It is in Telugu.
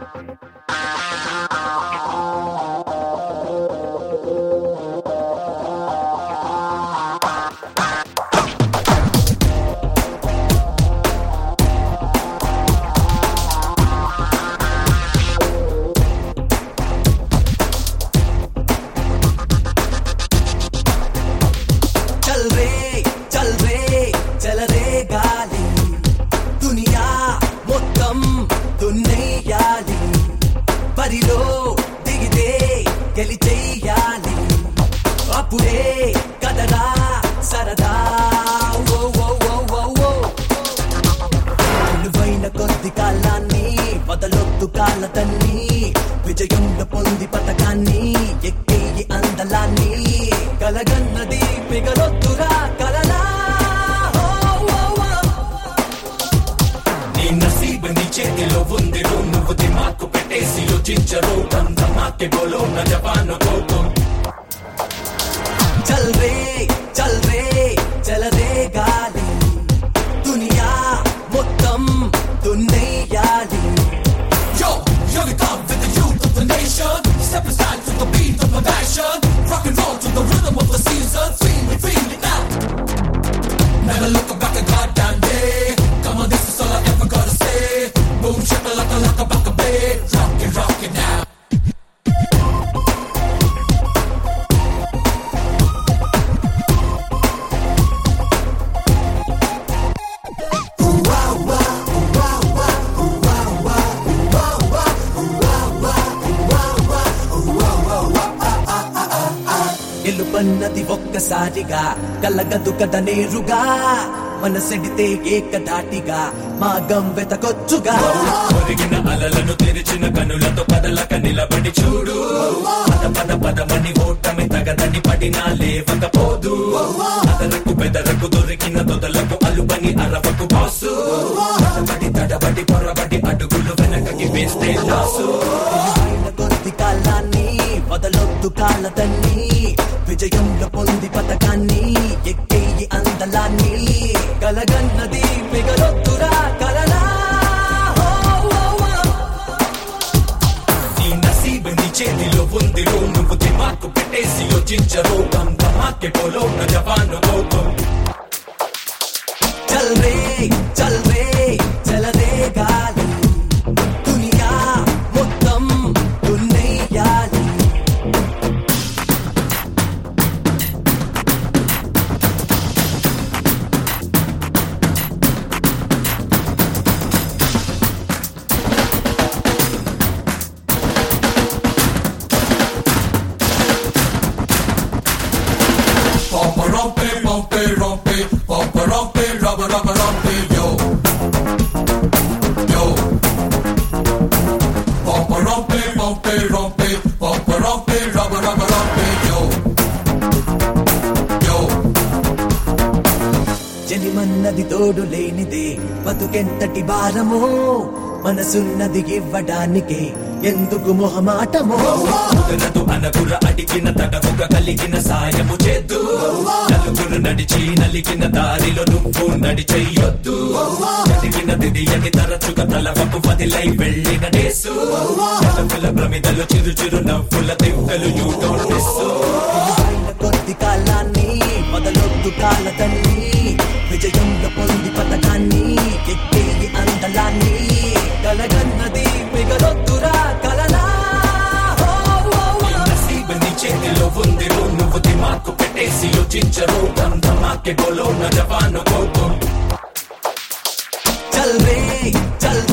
చల్ రే చల్ రే చలరే గాలి దునియా మొత్తం దున్నెయ్యాలి పరిలో దిగితే గెలిచెయ్యాలి అప్పుడే కదరా సరదా ఓ ఓ ఓ ఓ ఓ విలువైన కొద్ది కాలాన్ని వదలొద్దు కాల తన్ని విజయంలో పొంది పథకాన్ని ఎక్కేయి అందలాన్ని కలగన్నది మిగలొద్దురా కలలా ఓ, ఓ, ఓ. నీ నసీబు నీ చేతిలో ఉంది రో నువ్వు దిమాకు పెట్టేసి యోచించరు ధమాకే బోలో నా జవాను కోపం చల్ రే చల్ రే చలరే గాలి దునియా మొత్తం దున్నెయ్యాలి Yo, yo, we come with the youth of the nation. Step aside to the beat of my passion. Rock and roll to the rhythm of the season. Feel it, feel it now. Never look back a goddamn day. Come on, this is all I ever gotta say. Boom, shaka, laka, laka, baka, babe. Rock it, rock it now. గెలుపన్నది ఒక్కసారిగా కలగదు కద నేరుగా మనసెడితే ఏకధాటిగా మాగం వెతకొచ్చుగా ఒరిగిన అలలను తెరిచిన కనులతో కదలక నిలబడి చూడు పద పద పదమని ఓటమి తగదని పడినా లేవకపోదు అదరకు బెదరకు దొరికిన దొదలకు అలుపని అరవకు బాసు తడబడి తడబడి పొరబడి అడుగులు వెనకకి వేస్తే లాసు విలువైన కొద్ది కాలాన్ని వదలొద్దు కాలదన్ని విజయంలో పొంది పథకాన్ని ఎక్కేయి అందలాన్ని కలగన్నది మిగలొద్దురా కలలా ఓ, ఓ, ఓ. నీ నసీబు నీ చేతిలో ఉంది రో నువ్వు దిమాకు పెట్టేసి యోచించరు దమ్ ధమాకే పోలో నా జవాను కోపం చల్ రే చల్ రే చలరే గాలి దునియా మొత్తం దున్నెయ్యాలి Pompa rompe, rompe, rompe, pompa rompe, rubber, rubber, rompe, yo. Yo. Pompa rompe, rompe, rompe, pompa rompe, rubber, rubber, rompe, yo. Yo. జనిమన్నది తోడు లేనిదే బతుకెంతటి భారమో మనసున్నది ఇవ్వడానికే ఎందుకు మొహమాటమో కుదరదు అనకుర అడిగిన తడవుగా కలిగిన సాయము చేద్దు నలుగురు నడిచి నలిగిన దారిలో నువ్వు నడిచెయ్యొద్దు జరిగినది అని తరచుగా తలవకు వదిలై వెళ్ళిన డేసు నలుగుల ప్రమిదలు చిరు చిరు నవ్వుల దివ్వలు యూ డోంట్ మిస్ విలువైన కొద్ది కాలాన్ని మొదలొద్దు కాలతన్ని విజయంలో పొంది పథకాన్ని ఎక్కేయి అందలాన్ని కలగన్నది మిగలొద్దురా కలలా ఓ, ఓ, ఓ. నసీబు నీ చేతిలో ఉంది రో నువ్వు దిమాకు పెట్టేసి యోచించరు దమ్ ధమాకే గోలో నా జవాను కోపం చల్ రే చల్